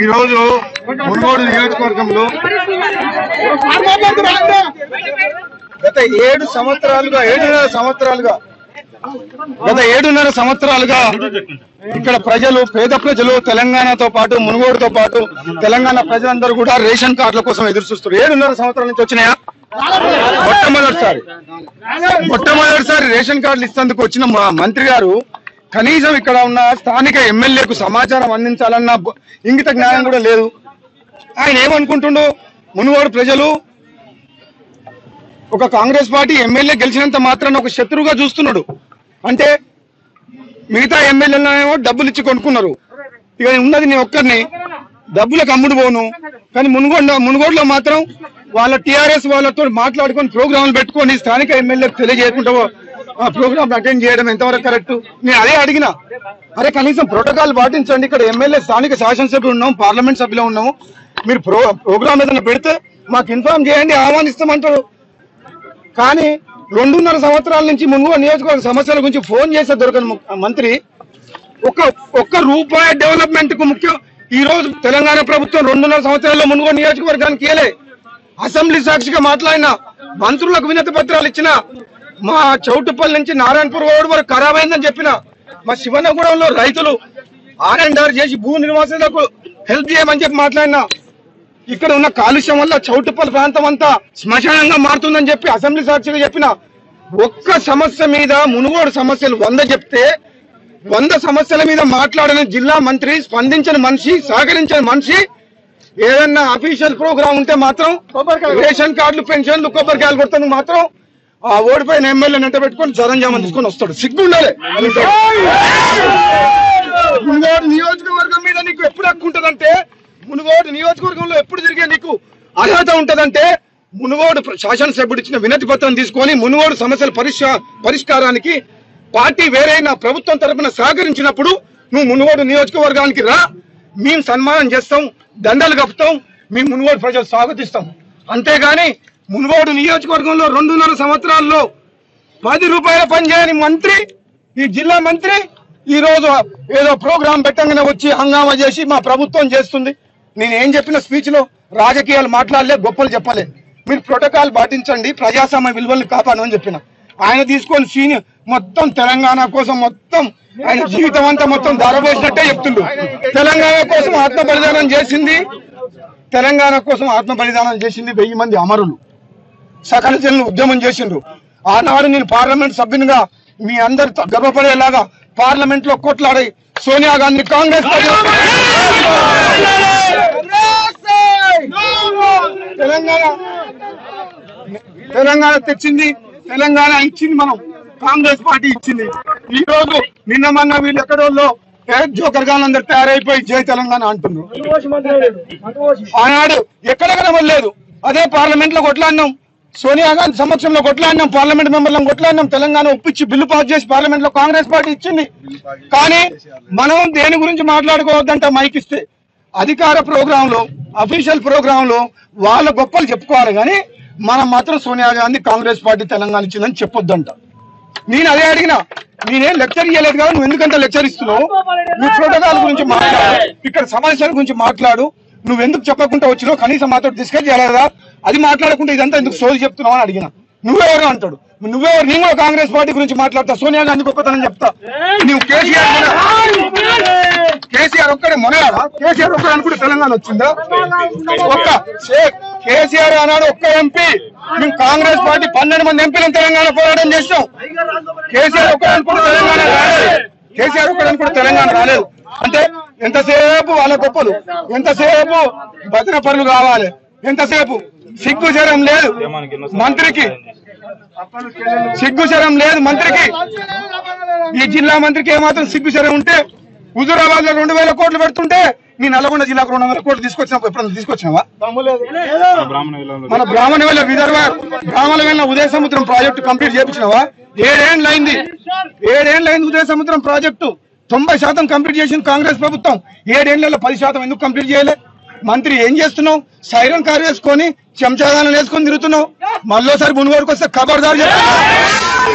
ఈ రోజు మునుగోడు నియోజకవర్గంలో గత ఏడు సంవత్సరాలుగా ఏడున్నర సంవత్సరాలుగా గత ఏడున్నర సంవత్సరాలుగా ఇక్కడ ప్రజలు పేద ప్రజలు తెలంగాణతో పాటు మునుగోడుతో పాటు తెలంగాణ ప్రజలందరూ కూడా రేషన్ కార్డుల కోసం ఎదురు చూస్తారు ఏడున్నర సంవత్సరాల నుంచి వచ్చినాయా మొట్టమొదటిసారి మొట్టమొదటిసారి రేషన్ కార్డులు ఇస్తేందుకు వచ్చిన మా మంత్రి గారు కనీసం ఇక్కడ ఉన్న స్థానిక ఎమ్మెల్యేకు సమాచారం అందించాలన్న బ- ఇంగిత జ్ఞానం కూడా లేదు ఆయన ఏమనుకుంటుండో మునుగోడు ప్రజలు ఒక కాంగ్రెస్ పార్టీ ఎమ్మెల్యే గెలిచినంత మాత్రాన ఒక శత్రువుగా చూస్తున్నాడు అంటే మిగతా ఎమ్మెల్యేలనేమో డబ్బులు ఇచ్చి కొనుక్కున్నారు ఇక ఉన్నది నేను ఒక్కరిని డబ్బులకు అమ్ముడు పోను కానీ మునుగోడు మునుగోడులో మాత్రం వాళ్ళ టిఆర్ఎస్ వాళ్ళతో మాట్లాడుకొని ప్రోగ్రాంలు పెట్టుకొని స్థానిక ఎమ్మెల్యేకి తెలియజేయకుండా ఆ ప్రోగ్రామ్ అటెండ్ చేయడం ఎంతవరకు కరెక్ట్ నేను అదే అడిగిన అరే కనీసం ప్రోటోకాల్ పాటించండి ఇక్కడ ఎమ్మెల్యే స్థానిక శాసనసభ్యులు ఉన్నాం పార్లమెంట్ సభ్యులు ఉన్నాము మీరు ప్రో ప్రోగ్రామ్ ఏదైనా పెడితే మాకు ఇన్ఫార్మ్ చేయండి ఆహ్వానిస్తామంటారు కానీ రెండున్నర సంవత్సరాల నుంచి మునుగోడు నియోజకవర్గ సమస్యల గురించి ఫోన్ చేసే దొరకని ము- మంత్రి ఒక్క ఒక్క రూపాయి డెవలప్మెంట్ కు ముఖ్యం ఈ రోజు తెలంగాణ ప్రభుత్వం రెండున్నర సంవత్సరాల్లో మునుగోడు నియోజకవర్గానికి ఇయలే అసెంబ్లీ సాక్షిగా మాట్లాడిన మంత్రులకు వినతి పత్రాలు ఇచ్చిన మా చౌటుపల్లి నుంచి నారాయణపూర్ రోడ్ వరకు ఖరాబ్ అయిందని చెప్పిన మా శివనగూడెంలో రైతులు ఆర్ అండ్ ఆర్ చేసి భూ నిర్వాసితులకు హెల్ప్ చేయమని చెప్పి మాట్లాడినా ఇక్కడ ఉన్న కాలుష్యం వల్ల చౌటుపల్లి ప్రాంతం అంతా శ్మశానంగా మారుతుందని చెప్పి అసెంబ్లీ సాక్షిగా చెప్పిన ఒక్క సమస్య మీద మునుగోడు సమస్యలు వంద చెప్తే వంద సమస్యల మీద మాట్లాడిన జిల్లా మంత్రి స్పందించిన మనిషి సహకరించిన మనిషి ఏదన్నా అఫీషియల్ ప్రోగ్రామ్ ఉంటే మాత్రం రేషన్ కార్డులు పెన్షన్లు కొబ్బరికాయలు కొడుతుంది మాత్రం ఆ ఓడిపోయిన ఎమ్మెల్యే నెంట పెట్టుకొని సరంజామం తీసుకొని వస్తాడు సిగ్గుండాలి మునుగోడు నియోజకవర్గం మీద నీకు ఎప్పుడు హక్కు ఉంటదంటే మునుగోడు నియోజకవర్గంలో ఎప్పుడు తిరిగే నీకు అర్హత ఉంటదంటే మునుగోడు ప్ర- శాసనసభ్యుడు ఇచ్చిన వినతి పత్రం తీసుకొని మునుగోడు సమస్యల పరిష్కా పరిష్కారానికి పార్టీ వేరైన ప్రభుత్వం తరపున సహకరించినప్పుడు నువ్వు మునుగోడు నియోజకవర్గానికి రా మేము సన్మానం చేస్తాం దండలు కప్పుతాం మేము మునుగోడు ప్రజలు స్వాగతిస్తాం అంతేగాని మునుగోడు నియోజకవర్గంలో రెండున్నర సంవత్సరాల్లో పది రూపాయల పని చేయని మంత్రి ఈ జిల్లా మంత్రి ఈ రోజు ఏదో ప్రోగ్రాం పెట్టంగానే వచ్చి హంగామా చేసి మా ప్రభుత్వం చేస్తుంది నేను ఏం చెప్పిన స్పీచ్ లో రాజకీయాలు మాట్లాడలే గొప్పలు చెప్పలే మీరు ప్రోటోకాల్ పాటించండి ప్రజాస్వామ్య విలువల్ని కాపాడమని చెప్పిన ఆయన తీసుకొని సీనియర్ మొత్తం తెలంగాణ కోసం మొత్తం ఆయన జీవితం అంతా మొత్తం ధారపోసినట్టే చెప్తుండు తెలంగాణ కోసం ఆత్మ బలిదానం చేసింది తెలంగాణ కోసం ఆత్మ బలిదానం చేసింది వెయ్యి మంది అమరులు సకల జనులు ఉద్యమం చేసిండ్రు ఆనాడు నేను పార్లమెంట్ సభ్యునిగా మీ అందరు గర్వపడేలాగా పార్లమెంట్ లో కొట్లాడి సోనియా గాంధీ కాంగ్రెస్ పార్టీ- తెలంగాణ తెలంగాణ తెచ్చింది తెలంగాణ ఇచ్చింది మనం కాంగ్రెస్ పార్టీ ఇచ్చింది ఈ రోజు నిన్న మొన్న వీళ్ళు ఎక్కడోళ్ళు ఏ జోకర్ గాని అందరు తయారైపోయి జై తెలంగాణ అంటున్నారు ఆనాడు ఎక్కడ కనబడలేదు అదే పార్లమెంట్ లో కొట్లాడినాం సోనియా గాంధీ సమక్షంలో కొట్లాడినాం పార్లమెంట్ మెంబర్లను కొట్లాడినాం తెలంగాణ ఒప్పించి బిల్లు పాస్ చేసి పార్లమెంట్ లో కాంగ్రెస్ పార్టీ ఇచ్చింది కానీ మనం దేని గురించి మాట్లాడుకోవద్దంట మైక్ ఇస్తే అధికార ప్రోగ్రామ్ లో అఫీషియల్ ప్రోగ్రామ్ లో వాళ్ళ గొప్పలు చెప్పుకోవాలి కానీ మనం మాత్రం సోనియా గాంధీ కాంగ్రెస్ పార్టీ తెలంగాణ ఇచ్చిందని చెప్పొద్దంట నేను అదే అడిగినా నేనేం లెక్చర్ ఇవ్వలేదు కదా నువ్వు ఎందుకంత లెక్చర్ ఇస్తున్నావు నువ్వు ప్రోటోకాల్ గురించి మాట్లాడు ఇక్కడ సమస్యల గురించి మాట్లాడు నువ్వు ఎందుకు చెప్పకుండా వచ్చినావు కనీసం మాతో డిస్కస్ చేయలేదా అది మాట్లాడకుండా ఇదంతా ఎందుకు సోది చెప్తున్నావు అని అడిగిన నువ్వెవరు అంటాడు నువ్వెవరు నేను కూడా కాంగ్రెస్ పార్టీ గురించి మాట్లాడతా సోనియా గాంధీ గొప్పతనం చెప్తా నువ్వు కేసీఆర్ మొన- కేసీఆర్ ఒక్కడే మొనగాడా కేసీఆర్ ఒక్కడే అనుకుంటే తెలంగాణ వచ్చిందా ఒక్క షేక్ కేసీఆర్ అన్నాడు ఒక్క ఎంపీ మేము కాంగ్రెస్ పార్టీ పన్నెండు మంది ఎంపీలను తెలంగాణ పోరాటం చేస్తాం కేసీఆర్ ఒక్కడే అనుకుంటే తెలంగాణ రాలేదు కేసీఆర్ ఒక్కడే అనుకుంటే తెలంగాణ రాలేదు అంటే ఎంతసేపు వాళ్ళ గొప్పలు ఎంతసేపు భద్ర పనులు కావాలి ఎంతసేపు సిగ్గు జరం లేదు మంత్రికి సిగ్గు శరం లేదు మంత్రికి ఈ జిల్లా మంత్రికి ఏమాత్రం సిగ్గు శరం ఉంటే హుజూరాబాద్ లో రెండు వేల కోట్లు పెడుతుంటే నీ నల్గొండ జిల్లాకు రెండు వందల కోట్లు తీసుకొచ్చినప్పుడు ఎప్పుడన్నా తీసుకొచ్చినావా మన బ్రాహ్మణ వేల విదర్భ బ్రాహ్మణ వేల ఉదయ సముద్రం ప్రాజెక్టు కంప్లీట్ చేయించినావా ఏడేండ్లు అయింది ఏడేండ్లు అయింది ఉదయ సముద్రం ప్రాజెక్టు తొంభై శాతం కంప్లీట్ చేసింది కాంగ్రెస్ ప్రభుత్వం ఏడేళ్లలో పది శాతం ఎందుకు కంప్లీట్ చేయలే మంత్రి ఏం చేస్తున్నావు సైరన్ కారు వేసుకొని చెంచాదానం వేసుకొని తిరుగుతున్నావు మళ్ళోసారి మునుగోడుకు వస్తే ఖబర్దార్ చెప్తున్నా.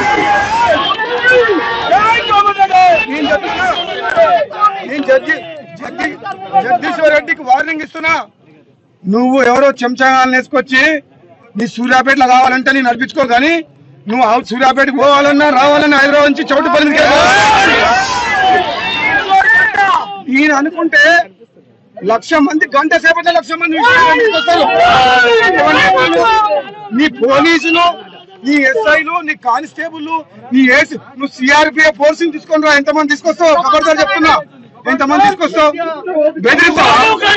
నేను చెప్తున్నా. నేను జడ్జి జగదీ- జగదీశ్వర్ రెడ్డికి వార్నింగ్ ఇస్తున్నా నువ్వు ఎవరో చెంచాగాలను వేసుకొచ్చి నీ సూర్యాపేటలో కావాలంటే నేను నడిపించుకో కానీ నువ్వు ఆ సూర్యాపేటకి పోవాలన్నా రావాలన్నా హైదరాబాద్ నుంచి చౌటుపల్లి ఈయన అనుకుంటే లక్ష మంది గంట సేపట్లో లక్ష మంది విషయాలు వస్తారు. నీ పోలీసులు నీ ఎస్ఐలు నీ కానిస్టేబుల్ నీ ఏసీ నువ్వు సిఆర్పిఎఫ్ ఫోర్స్ తీసుకొని రా ఎంతమంది తీసుకొస్తావు ఖబర్దార్ చెప్తున్నా ఎంతమంది తీసుకొస్తావు బెదిరిస్తావా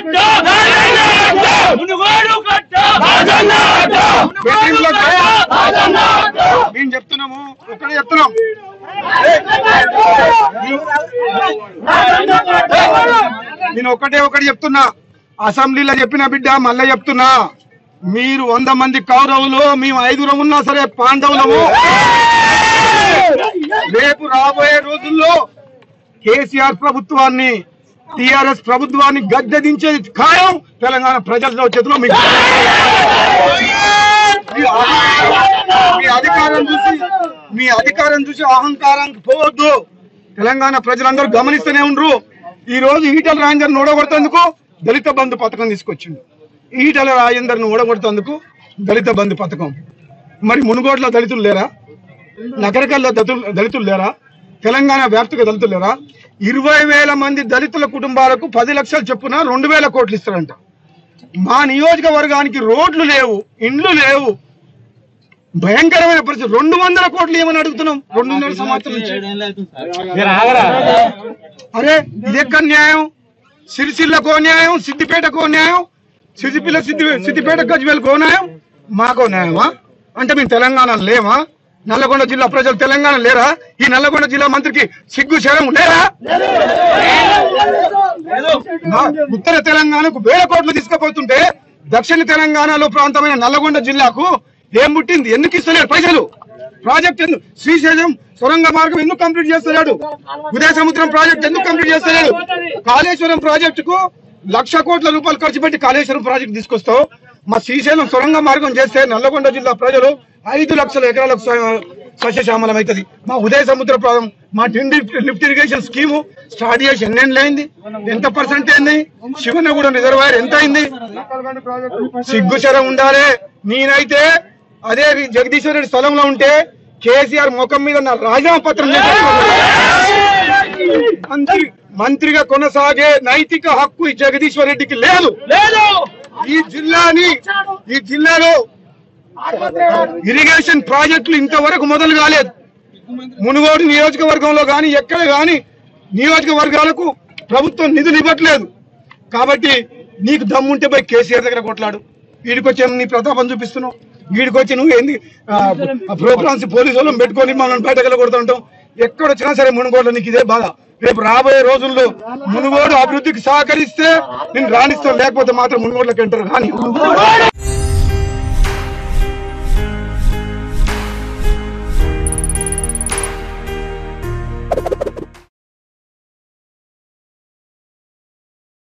మేము చెప్తున్నాము ఒకటే చెప్తున్నాం నేను ఒకటే ఒకటి చెప్తున్నా అసెంబ్లీలో చెప్పిన బిడ్డ మళ్ళీ చెప్తున్నా మీరు వంద మంది కౌరవులు మేము ఐదుగురం ఉన్నా సరే పాండవులము రేపు రాబోయే రోజుల్లో కేసీఆర్ ప్రభుత్వాన్ని టిఆర్ఎస్ ప్రభుత్వాన్ని గద్దె దించేది ఖాయం తెలంగాణ ప్రజల చేతిలో మీకు మీ అహంకారం- మీ అధికారం చూసి మీ అధికారం చూసి అహంకారానికి పోవద్దు తెలంగాణ ప్రజలందరూ గమనిస్తూనే ఉండరు ఈ రోజు ఈటల రాజేందర్ ఓడగొడుతందుకు దళిత బంధు పథకం తీసుకొచ్చిండు ఈటల రాజేందర్ను ఓడగొడుతందుకు దళిత బంధు పథకం మరి మునుగోడ్ల దళితులు లేరా నగరకల్లో దళితులు దళితులు లేరా తెలంగాణ వ్యాప్తిగా దళితులు లేరా ఇరవై వేల మంది దళితుల కుటుంబాలకు పది లక్షలు చొప్పున రెండు వేల కోట్లు ఇస్తారంట మా నియోజకవర్గానికి రోడ్లు లేవు ఇండ్లు లేవు భయంకరమైన పరిస్థితి రెండు వందల కోట్లు ఏమని అడుగుతున్నాం రెండున్నర సంవత్సరం నుంచి అరే ఇది ఎక్కడ న్యాయం సిరిసిల్లకో న్యాయం సిద్దిపేటకో న్యాయం సిద్దిపిల్ల సిద్ది సిద్దిపేట గజ్వేల్కో న్యాయం మాకో న్యాయమా అంటే మేము తెలంగాణ లేమా నల్లగొండ జిల్లా ప్రజలు తెలంగాణ లేరా ఈ నల్లగొండ జిల్లా మంత్రికి సిగ్గు శరం లేరా మా ఉత్తర తెలంగాణకు వేల కోట్లు తీసుకుపోతుంటే దక్షిణ తెలంగాణలో ప్రాంతమైన నల్లగొండ జిల్లాకు ఏం పుట్టింది ఎందుకు ఇస్తలేడు పైసలు ప్రాజెక్ట్ ఎందుకు శ్రీశైలం సొరంగ మార్గం ఎందుకు కంప్లీట్ చేస్తలేడు ఉదయ సముద్రం ప్రాజెక్ట్ ఎందుకు కంప్లీట్ చేస్తలేడు కాళేశ్వరం ప్రాజెక్టుకు లక్ష కోట్ల రూపాయలు ఖర్చు పెట్టి కాళేశ్వరం ప్రాజెక్ట్ తీసుకొస్తావు మా శ్రీశైలం సొరంగ మార్గం చేస్తే నల్లగొండ జిల్లా ప్రజలు ఐదు లక్షల ఎకరాలకు స- సస్యశ్యామలం అవుతుంది మా ఉదయ సముద్ర ప్రాంతం మా టిండి లిఫ్ట్ ఇరిగేషన్ స్కీము స్టార్ట్ చేసి ఎన్నేళ్ళు అయింది ఎంత పర్సెంట్ అయింది శివనగూడెం రిజర్వాయర్ ఎంత అయింది సిగ్గుచరం ఉండాలి నేనైతే అదే రి- జగదీశ్వర్ రెడ్డి స్థలంలో ఉంటే కేసీఆర్ ముఖం మీద నా రాజీనామా పత్రం చేసి మంత్రి మంత్రిగా కొనసాగే నైతిక హక్కు ఈ జగదీశ్వర్ రెడ్డికి లేదు లేదు ఈ జిల్లాని ఈ జిల్లాలో ఇరిగేషన్ ప్రాజెక్టులు ఇంతవరకు మొదలు కాలేదు మునుగోడు నియోజకవర్గంలో గాని ఎక్కడ గాని నియోజకవర్గాలకు ప్రభుత్వం నిధులు ఇవ్వట్లేదు కాబట్టి నీకు దమ్ముంటే పోయి కేసీఆర్ దగ్గర కొట్లాడు వీడికొచ్చి నీ ప్రతాపం చూపిస్తున్నావు వీడికొచ్చి నువ్వు ఏంది ప్రోగ్రామ్స్ పోలీసు వాళ్ళని పెట్టుకొని మనం బయటకు కొడుతుంటాం ఎక్కడ వచ్చినా సరే మునుగోడులో నీకు ఇదే బాధ రేపు రాబోయే రోజుల్లో మునుగోడు అభివృద్ధికి సహకరిస్తే నేను రాణిస్తాం లేకపోతే మాత్రం మునుగోడులోకి ఎంటర్ కానీ